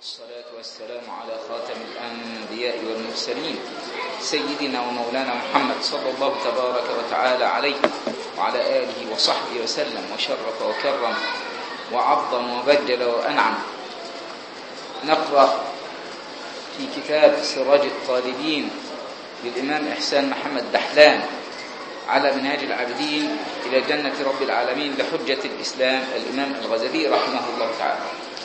والصلاة والسلام على خاتم الأنبياء والمرسلين سيدنا ومولانا محمد صلى الله تبارك وتعالى عليه وعلى آله وصحبه وسلم وشرف وكرم وعظم وبجل وأنعم نقرأ في كتاب سراج الطالبين للإمام إحسان محمد دحلان على منهاج العابدين إلى جنة رب العالمين لحجة الإسلام الإمام الغزالي رحمه الله تعالى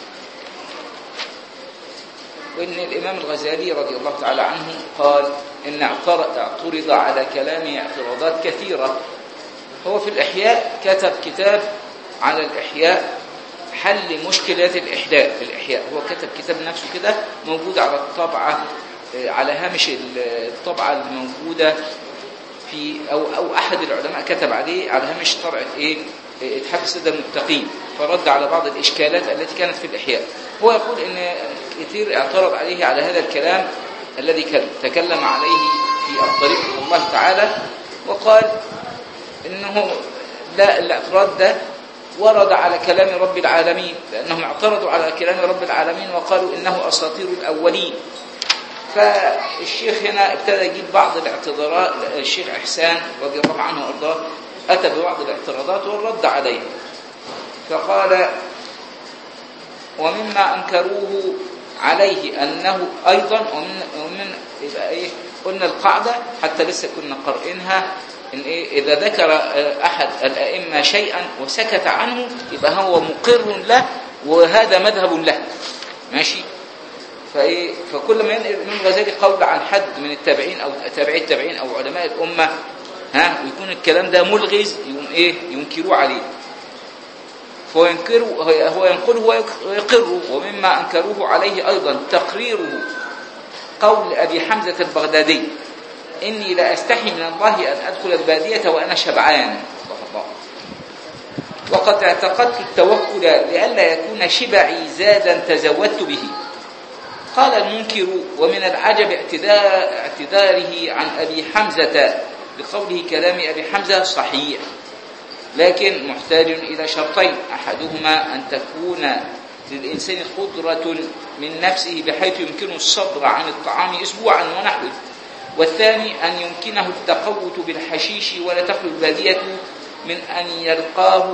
وإن الإمام الغزالي رضي الله تعالى عنه قال إن اعترض اعترض على كلامه اعتراضات كثيرة هو في الإحياء كتب كتاب على الإحياء حل مشكلات الإحياء الإحياء هو كتب كتاب نفسه كده موجود على الطبعة على هامش الطبعة الموجودة في أو, أو أحد العلماء كتب عليه على هامش طبعة إيه اتحاد السادة المتقين فرد على بعض الإشكالات التي كانت في الإحياء هو يقول إن كثير اعترض عليه على هذا الكلام الذي تكلم عليه في الطريق إلى الله تعالى وقال إنه لا الاعتراض ده ورد على كلام رب العالمين لأنهم اعترضوا على كلام رب العالمين وقالوا إنه أساطير الأولين فالشيخ هنا ابتدى يجيب بعض الاعتذارات الشيخ إحسان رضي الله عنه وأرضاه أتى ببعض الاعتراضات والرد عليها فقال ومما أنكروه عليه أنه أيضا ومن, ومن يبقى إيه قلنا القاعدة حتى لسه كنا قارئينها إن إيه إذا ذكر أحد الأئمة شيئا وسكت عنه يبقى هو مقر له وهذا مذهب له ماشي فإيه فكل ما ينقل الإمام الغزالي قول عن حد من التابعين أو تابعي التابعين أو علماء الأمة ها ويكون الكلام ده ملغز يقوم إيه ينكروه عليه فهو ينكره هو ينقله ويقره ومما أنكروه عليه أيضا تقريره قول أبي حمزة البغدادي إني لا أستحي من الله أن أدخل البادية وأنا شبعان الله الله وقد اعتقدت التوكل لئلا يكون شبعي زادا تزودت به قال المنكر ومن العجب اعتذار اعتذاره عن أبي حمزة بقوله كلام أبي حمزة صحيح لكن محتاج إلى شرطين أحدهما أن تكون للإنسان قدرة من نفسه بحيث يمكنه الصبر عن الطعام أسبوعا ونحوه والثاني أن يمكنه التقوت بالحشيش ولا تخلو البادية من أن يلقاه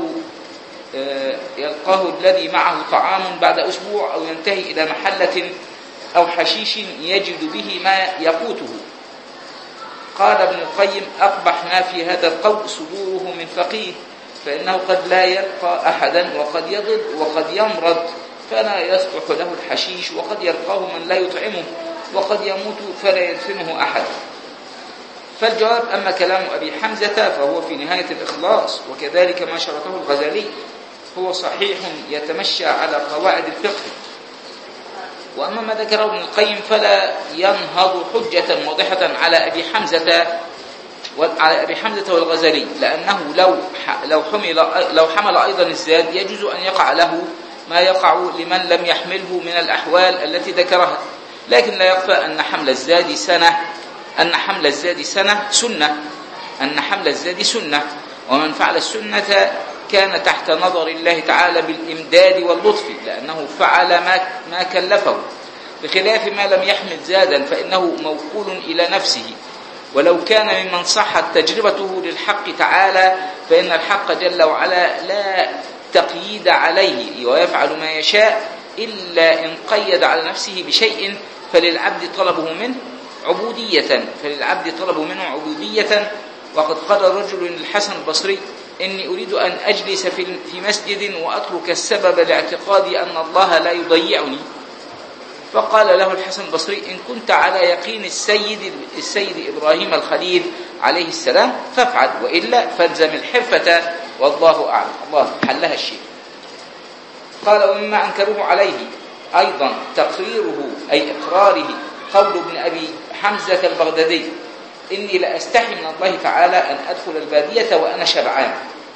يلقاه الذي معه طعام بعد أسبوع أو ينتهي إلى محلة أو حشيش يجد به ما يقوته قال ابن القيم أقبح ما في هذا القول صدوره من فقيه فإنه قد لا يلقى أحدا وقد يضد وقد يمرض فلا يصلح له الحشيش وقد يلقاه من لا يطعمه وقد يموت فلا يدفنه أحد فالجواب أما كلام أبي حمزة فهو في نهاية الإخلاص وكذلك ما شرطه الغزالي هو صحيح يتمشى على قواعد الفقه وأما ما ذكره ابن القيم فلا ينهض حجة واضحة على أبي حمزة على أبي حمزة والغزالي لأنه لو لو حمل لو حمل أيضا الزاد يجوز أن يقع له ما يقع لمن لم يحمله من الأحوال التي ذكرها لكن لا يخفى أن حمل الزاد سنة أن حمل الزاد سنة سنة أن حمل الزاد سنة ومن فعل السنة كان تحت نظر الله تعالى بالإمداد واللطف لأنه فعل ما, ما كلفه بخلاف ما لم يحمل زادا فإنه موكول إلى نفسه ولو كان ممن صحت تجربته للحق تعالى فإن الحق جل وعلا لا تقييد عليه ويفعل ما يشاء إلا إن قيد على نفسه بشيء فللعبد طلبه منه عبودية فللعبد طلبه منه عبودية وقد قال رجل للحسن البصري إني أريد أن أجلس في مسجد وأترك السبب لاعتقادي أن الله لا يضيعني فقال له الحسن البصري إن كنت على يقين السيد السيد إبراهيم الخليل عليه السلام فافعل وإلا فالزم الحرفة والله أعلم الله حلها الشيء قال ومما أنكروه عليه أيضا تقريره أي إقراره قول ابن أبي حمزة البغدادي إني لأستحي من الله تعالى أن أدخل البادية وأنا شبعان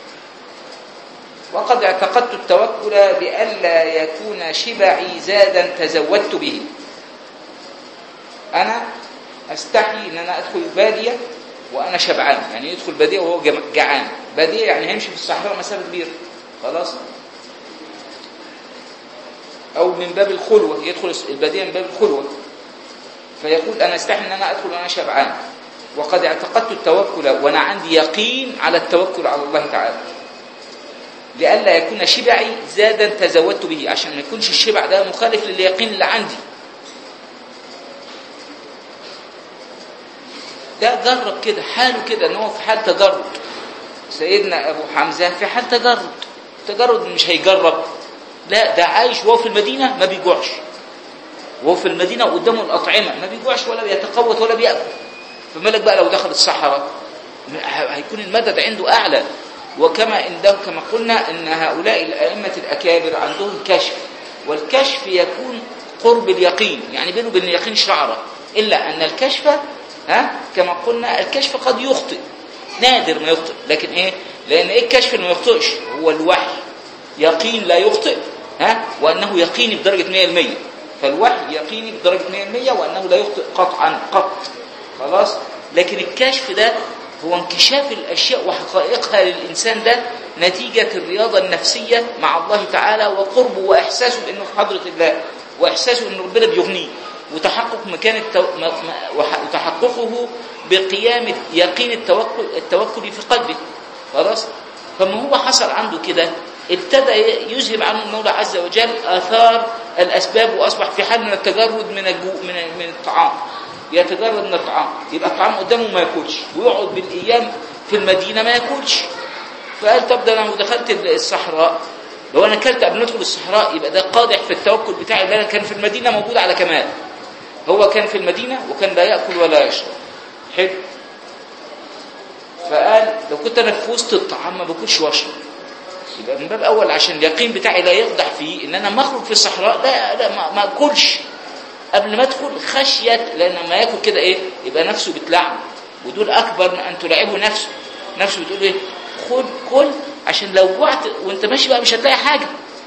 وقد اعتقدت التوكل بألا يكون شبعي زادا تزودت به أنا أستحي أن أنا أدخل البادية وأنا شبعان يعني يدخل بادية وهو جعان بادية يعني هيمشي في الصحراء مسافة كبيرة خلاص أو من باب الخلوة يدخل البديهة من باب الخلوة فيقول أنا استحي أن أنا أدخل وأنا شبعان وقد اعتقدت التوكل وأنا عندي يقين على التوكل على الله تعالى لئلا يكون شبعي زادا تزودت به عشان ما يكونش الشبع ده مخالف لليقين اللي عندي ده جرب كده حاله كده ان هو في حال تجرد سيدنا ابو حمزه في حال تجرد تجرد مش هيجرب لا ده عايش وهو في المدينه ما بيجوعش وهو في المدينه وقدامه الاطعمه ما بيجوعش ولا بيتقوت ولا بياكل فما بالك بقى لو دخل الصحراء هيكون المدد عنده اعلى وكما عندهم كما قلنا ان هؤلاء الائمه الاكابر عندهم كشف والكشف يكون قرب اليقين يعني بينه وبين اليقين شعره الا ان الكشف ها كما قلنا الكشف قد يخطئ نادر ما يخطئ لكن ايه لان ايه الكشف اللي ما يخطئش هو الوحي يقين لا يخطئ ها وانه يقيني بدرجه 100% فالوحي يقيني بدرجه 100% وانه لا يخطئ قطعا قط خلاص لكن الكشف ده هو انكشاف الاشياء وحقائقها للانسان ده نتيجه الرياضه النفسيه مع الله تعالى وقربه واحساسه بانه في حضره الله واحساسه ان ربنا بيغنيه وتحقق مكان التو... وتحققه بقيام يقين التوكل التوكل في قلبه خلاص فما هو حصل عنده كده ابتدى يذهب عنه المولى عز وجل اثار الاسباب واصبح في حال من التجرد من الجو من من الطعام يتجرد من الطعام يبقى الطعام قدامه ما ياكلش ويقعد بالايام في المدينه ما ياكلش فقال طب ده انا لو دخلت الصحراء لو انا اكلت قبل ما ادخل الصحراء يبقى ده قادح في التوكل بتاعي اللي انا كان في المدينه موجود على كمال هو كان في المدينه وكان لا ياكل ولا يشرب حلو فقال لو كنت انا في وسط الطعام ما باكلش واشرب يبقى من باب اول عشان اليقين بتاعي لا يقدح فيه ان انا ما اخرج في الصحراء لا لا ما, ما اكلش قبل ما ادخل خشيه لان ما ياكل كده ايه يبقى نفسه بتلعب ودول اكبر من ان تلعبه نفسه نفسه بتقول ايه خد كل عشان لو جوعت وانت ماشي بقى مش هتلاقي حاجه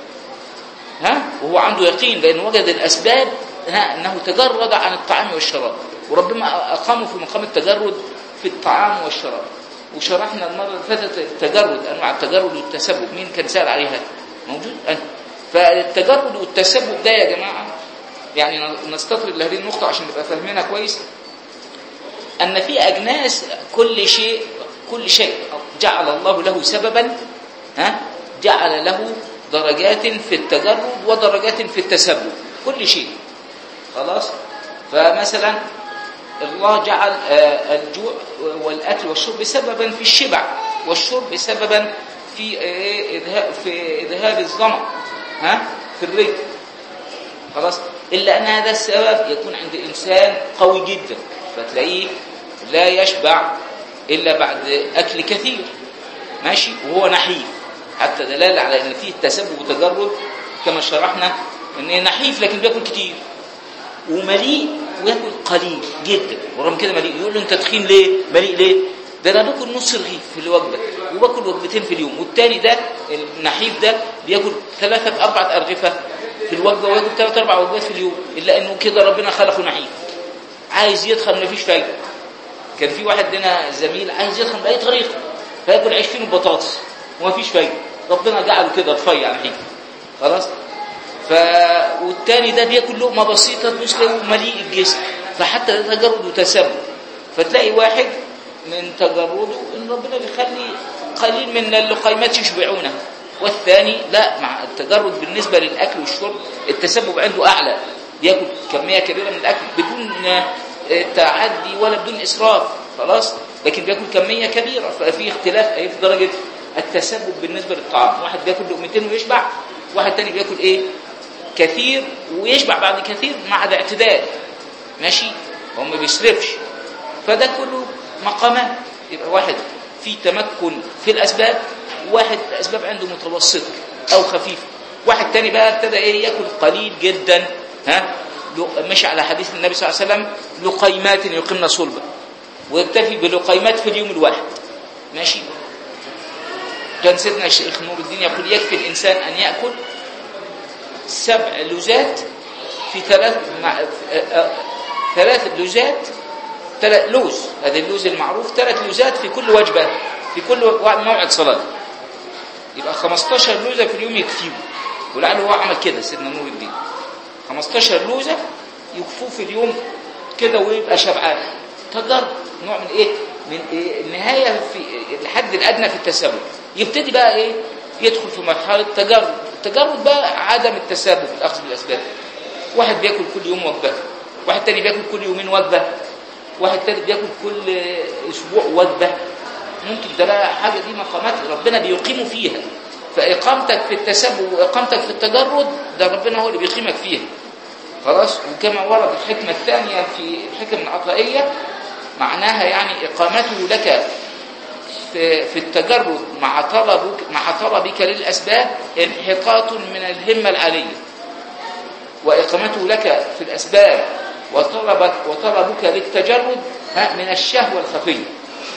ها وهو عنده يقين لان وجد الاسباب ها انه تجرد عن الطعام والشراب وربما اقامه في مقام التجرد في الطعام والشراب وشرحنا المره اللي فاتت التجرد انواع التجرد والتسبب مين كان سال عليها موجود أنا. فالتجرد والتسبب ده يا جماعه يعني نستطرد لهذه النقطه عشان نبقى فاهمينها كويس ان في اجناس كل شيء كل شيء جعل الله له سببا ها جعل له درجات في التجرد ودرجات في التسبب كل شيء خلاص فمثلا الله جعل الجوع والاكل والشرب سببا في الشبع والشرب سببا في في اذهاب الظما ها في الرجل خلاص الا ان هذا السبب يكون عند انسان قوي جدا فتلاقيه لا يشبع الا بعد اكل كثير ماشي وهو نحيف حتى دلاله على ان فيه تسبب وتجرد كما شرحنا ان نحيف لكن بياكل كتير ومليء وياكل قليل جدا ورغم كده مليء يقول له انت تخين ليه مليء ليه ده انا باكل نص رغيف في الوجبه وباكل وجبتين في اليوم والتاني ده النحيف ده بياكل ثلاثه اربعه ارغفه في الوجبه وياكل ثلاث اربع وجبات في اليوم الا انه كده ربنا خلقه نحيف عايز يدخل مفيش فايده كان في واحد لنا زميل عايز يدخل باي طريقه فياكل عيش فين وبطاطس ومفيش فايده ربنا جعله كده رفيع نحيف خلاص ف والتاني ده بياكل لقمه بسيطه تبص له مليء الجسم فحتى ده تجرد وتسبب فتلاقي واحد من تجرده ان ربنا بيخلي قليل من اللقيمات يشبعونه والثاني لا مع التجرد بالنسبه للاكل والشرب التسبب عنده اعلى بياكل كميه كبيره من الاكل بدون تعدي ولا بدون اسراف خلاص لكن بياكل كميه كبيره ففي اختلاف ايه في درجه التسبب بالنسبه للطعام واحد بياكل لقمتين ويشبع واحد تاني بياكل ايه كثير ويشبع بعد كثير مع الاعتدال ماشي هو ما بيسرفش فده كله مقامات يبقى واحد في تمكن في الاسباب واحد الاسباب عنده متوسطه او خفيفه واحد تاني بقى ابتدى ايه ياكل قليل جدا ها مشي على حديث النبي صلى الله عليه وسلم لقيمات يقمن صلبا ويكتفي بلقيمات في اليوم الواحد ماشي كان سيدنا الشيخ نور الدين يقول يكفي الانسان ان ياكل سبع لوزات في ثلاث مع ثلاث لوزات ثلاث لوز هذا اللوز المعروف ثلاث لوزات في كل وجبه في كل موعد صلاه يبقى 15 لوزه في اليوم يكفيه ولعله هو عمل كده سيدنا نور الدين 15 لوزه يكفوه في اليوم كده ويبقى شبعان تجرب نوع من ايه من إيه؟ النهايه في الحد الادنى في التسبب يبتدي بقى ايه يدخل في مرحله تجرد التجرد بقى عدم التسبب في الاخذ بالاسباب واحد بياكل كل يوم وجبه واحد تاني بياكل كل يومين وجبه واحد تاني بياكل كل اسبوع وجبه ممكن ده بقى حاجه دي مقامات ربنا بيقيم فيها فاقامتك في التسبب واقامتك في التجرد ده ربنا هو اللي بيقيمك فيها خلاص وكما ورد الحكمه الثانيه في الحكم العطائيه معناها يعني اقامته لك في في التجرد مع طلبك مع طلبك للاسباب انحطاط من الهمه العاليه واقامته لك في الاسباب وطلبك وطلبك للتجرد ها، من الشهوه الخفيه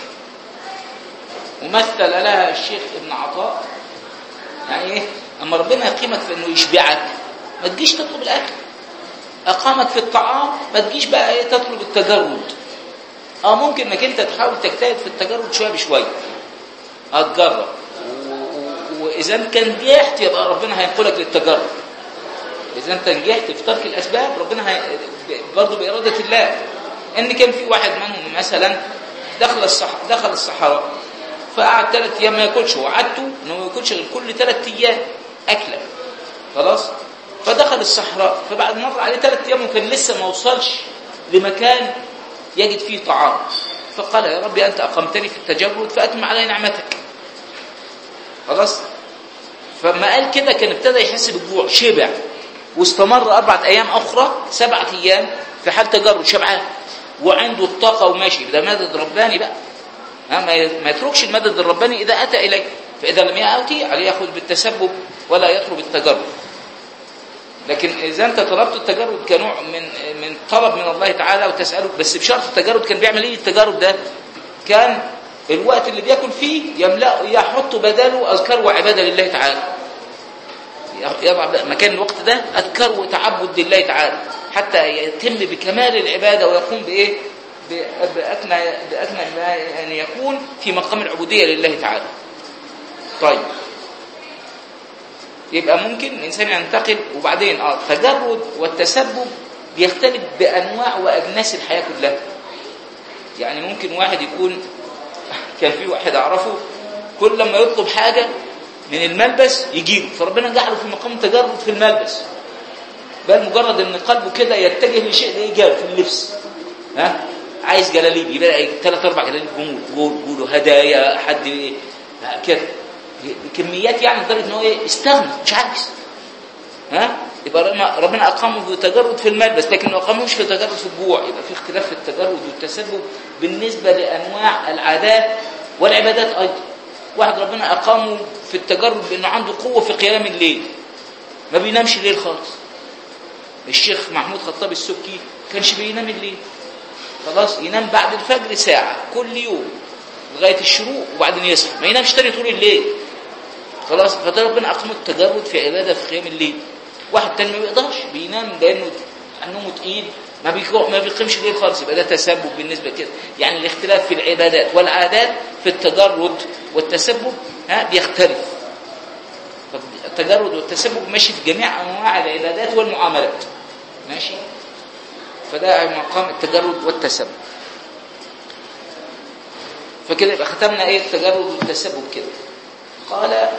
ومثل لها الشيخ ابن عطاء يعني ايه اما ربنا يقيمك في انه يشبعك ما تجيش تطلب الاكل اقامك في الطعام ما تجيش بقى ايه تطلب التجرد اه ممكن انك انت تحاول تجتهد في التجرد شويه بشويه هتجرب و- و- واذا كان نجحت يبقى ربنا هينقلك للتجرد اذا انت نجحت في ترك الاسباب ربنا هي... برضه باراده الله ان كان في واحد منهم مثلا دخل الصح... دخل الصحراء فقعد ثلاث ايام ما ياكلش وعدته انه ما ياكلش غير كل ثلاث ايام اكله خلاص فدخل الصحراء فبعد مر عليه ثلاث ايام وكان لسه ما وصلش لمكان يجد فيه طعام فقال يا ربي انت اقمتني في التجرد فاتم علي نعمتك خلاص فما قال كده كان ابتدى يحس بالجوع شبع واستمر أربعة أيام أخرى سبعة أيام في حال تجرد شبعان وعنده الطاقة وماشي ده مدد رباني بقى ها ما ي- ما يتركش المدد الرباني إذا أتى إليه فإذا لم يأتي عليه يأخذ بالتسبب ولا يطلب التجرد لكن إذا أنت طلبت التجرد كنوع من من طلب من الله تعالى وتسأله بس بشرط التجرد كان بيعمل إيه التجرد ده؟ كان الوقت اللي بياكل فيه يملأ يحط بداله أذكار وعبادة لله تعالى يضع مكان الوقت ده أذكار وتعبد لله تعالى حتى يتم بكمال العبادة ويقوم بإيه؟ ب- بأكمل بأكمل ما يعني يكون في مقام العبودية لله تعالى. طيب يبقى ممكن الإنسان ينتقل وبعدين اه التجرد والتسبب بيختلف بأنواع وأجناس الحياة كلها. يعني ممكن واحد يكون كان في واحد أعرفه كل لما يطلب حاجة من الملبس يجيبه فربنا جعله في مقام تجرد في الملبس بل مجرد ان قلبه كده يتجه لشيء ده يجاب في اللبس ها عايز جلاليب يبقى ثلاث اربع جلاليب جمول جول جولوا هدايا حد إيه؟ ها، كده كميات يعني لدرجه ان هو ايه استغنى مش عايز ها يبقى ربنا- ربنا اقامه في تجرد في الملبس لكن ما اقاموش في تجرد في الجوع يبقى في اختلاف في التجرد والتسبب بالنسبه لانواع العادات والعبادات ايضا واحد ربنا اقامه في التجرد بانه عنده قوه في قيام الليل ما بينامش الليل خالص الشيخ محمود خطاب السبكي كانش بينام الليل خلاص ينام بعد الفجر ساعه كل يوم لغايه الشروق وبعدين يصحى ما ينامش تاني طول الليل خلاص فده ربنا اقام التجرد في عباده في قيام الليل واحد تاني ما بيقدرش بينام لانه نومه تقيل ما بيقو- ما بيقيمش الليل خالص يبقى ده تسبب بالنسبه كده يعني الاختلاف في العبادات والعادات في التجرد والتسبب ها بيختلف التجرد والتسبب ماشي في جميع انواع العبادات والمعاملات ماشي فده مقام التجرد والتسبب فكده يبقى ختمنا ايه التجرد والتسبب كده قال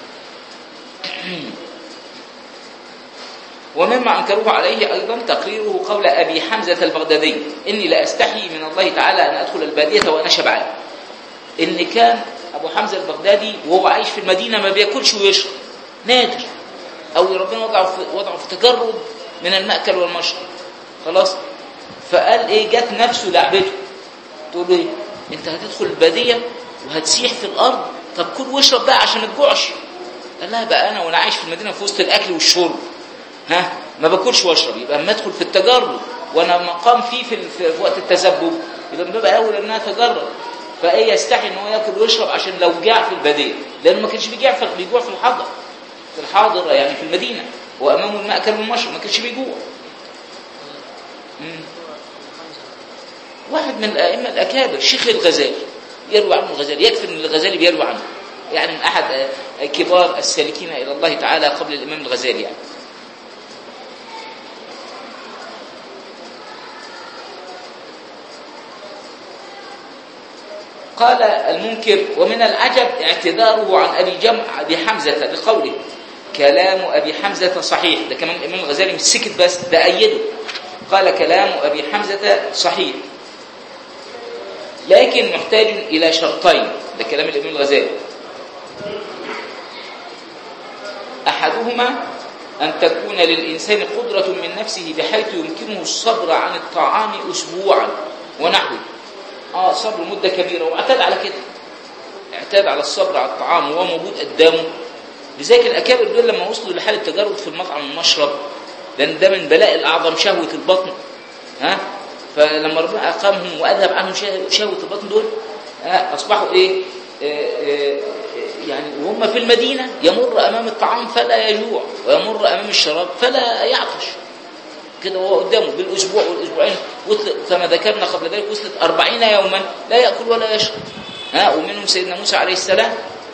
ومما أنكروه عليه أيضا تقريره قول أبي حمزة البغدادي إني لا أستحي من الله تعالى أن أدخل البادية وأنا شبعان إن كان أبو حمزة البغدادي وهو عايش في المدينة ما بياكلش ويشرب نادر أو ربنا وضعه في, وضعه في تجرد من المأكل والمشرب خلاص فقال إيه جت نفسه لعبته تقول له إيه أنت هتدخل البادية وهتسيح في الأرض طب كل واشرب بقى عشان ما تجوعش قال لها بقى أنا وأنا عايش في المدينة في وسط الأكل والشرب ها ما باكلش واشرب يبقى اما ادخل في التجرد وانا مقام فيه في, في, في وقت التسبب يبقى بيبقى اول انها تجرد فايه يستحي ان هو ياكل ويشرب عشان لو جاع في البديه لانه ما كانش بيجوع في بيجوع في الحضر في الحاضر يعني في المدينه وامامه المأكل والمشرب ما كانش بيجوع مم. واحد من الائمه الاكابر شيخ الغزالي يروي عنه الغزالي يكفي ان الغزالي بيروي عنه يعني من احد كبار السالكين إلى الله تعالى قبل الإمام الغزالي يعني قال المنكر ومن العجب اعتذاره عن أبي جمع أبي حمزة بقوله كلام أبي حمزة صحيح ده كمان الإمام الغزالي مش سكت بس ده أيده قال كلام أبي حمزة صحيح لكن محتاج إلى شرطين ده كلام الإمام الغزالي أحدهما أن تكون للإنسان قدرة من نفسه بحيث يمكنه الصبر عن الطعام أسبوعا ونحوه آه صبر مدة كبيرة واعتاد على كده اعتاد على الصبر على الطعام وهو موجود قدامه لذلك الأكابر دول لما وصلوا لحالة التجرد في المطعم والمشرب لأن ده من بلاء الأعظم شهوة البطن ها فلما ربنا أقامهم وأذهب عنهم شهوة البطن دول أصبحوا إيه آه، آه، يعني وهم في المدينة يمر أمام الطعام فلا يجوع ويمر أمام الشراب فلا يعطش كده وهو قدامه بالأسبوع والأسبوعين كما ذكرنا قبل ذلك وصلت أربعين يوما لا يأكل ولا يشرب ها ومنهم سيدنا موسى عليه السلام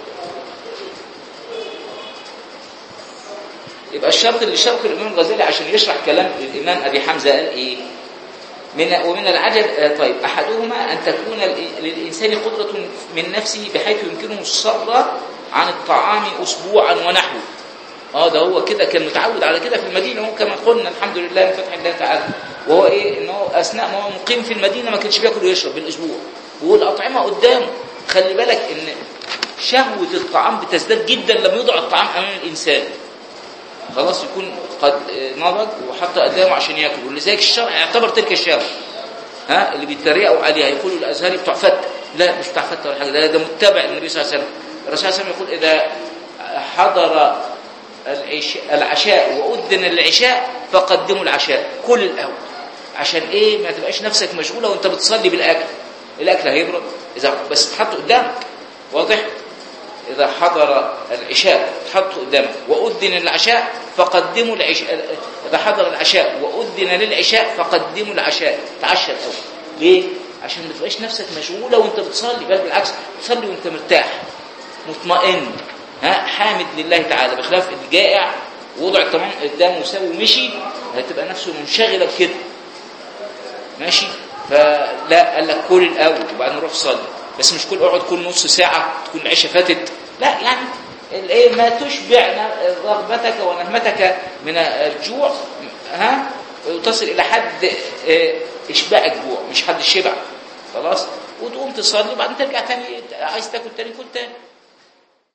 يبقى الشرط اللي شرط الإمام الغزالي عشان يشرح كلام الإمام أبي حمزة قال إيه من ومن العجب آه، طيب أحدهما أن تكون للإنسان قدرة من نفسه بحيث يمكنه الصبر عن الطعام أسبوعا ونحوه اه ده هو كده كان متعود على كده في المدينة هو كما قلنا الحمد لله من فتح الله تعالى وهو ايه ان هو اثناء ما هو مقيم في المدينة ما كانش بياكل ويشرب بالاسبوع والاطعمة قدامه خلي بالك ان شهوة الطعام بتزداد جدا لما يوضع الطعام امام الانسان خلاص يكون قد نضج وحط قدامه عشان ياكل ولذلك الشرع يعتبر تلك الشهوة ها اللي بيتريقوا عليها يقولوا الازهري بتوع فتة لا مش بتوع فتة ولا حاجه ده, ده متبع النبي صلى الله عليه وسلم الرسول صلى الله عليه وسلم يقول اذا حضر العشاء وأذن العشاء فقدموا العشاء كل الأول عشان إيه ما تبقاش نفسك مشغولة وأنت بتصلي بالأكل الأكل هيبرد إذا بس تحط قدامك واضح إذا حضر العشاء تحط قدامك وأذن العشاء فقدموا العشاء إذا حضر العشاء وأذن للعشاء فقدموا العشاء تعشى الأول ليه؟ عشان ما تبقاش نفسك مشغولة وأنت بتصلي بل بالعكس تصلي وأنت مرتاح مطمئن ها حامد لله تعالى بخلاف الجائع وضع تمام قدامه وساوي ومشي هتبقى نفسه منشغله بكده ماشي فلا قال لك كل الاول وبعدين روح صلي بس مش كل اقعد كل نص ساعه تكون العشاء فاتت لا يعني الايه ما تشبع رغبتك ونهمتك من الجوع ها وتصل الى حد آه، اشباع الجوع مش حد الشبع خلاص وتقوم تصلي وبعدين ترجع تاني عايز تاكل تاني كل تاني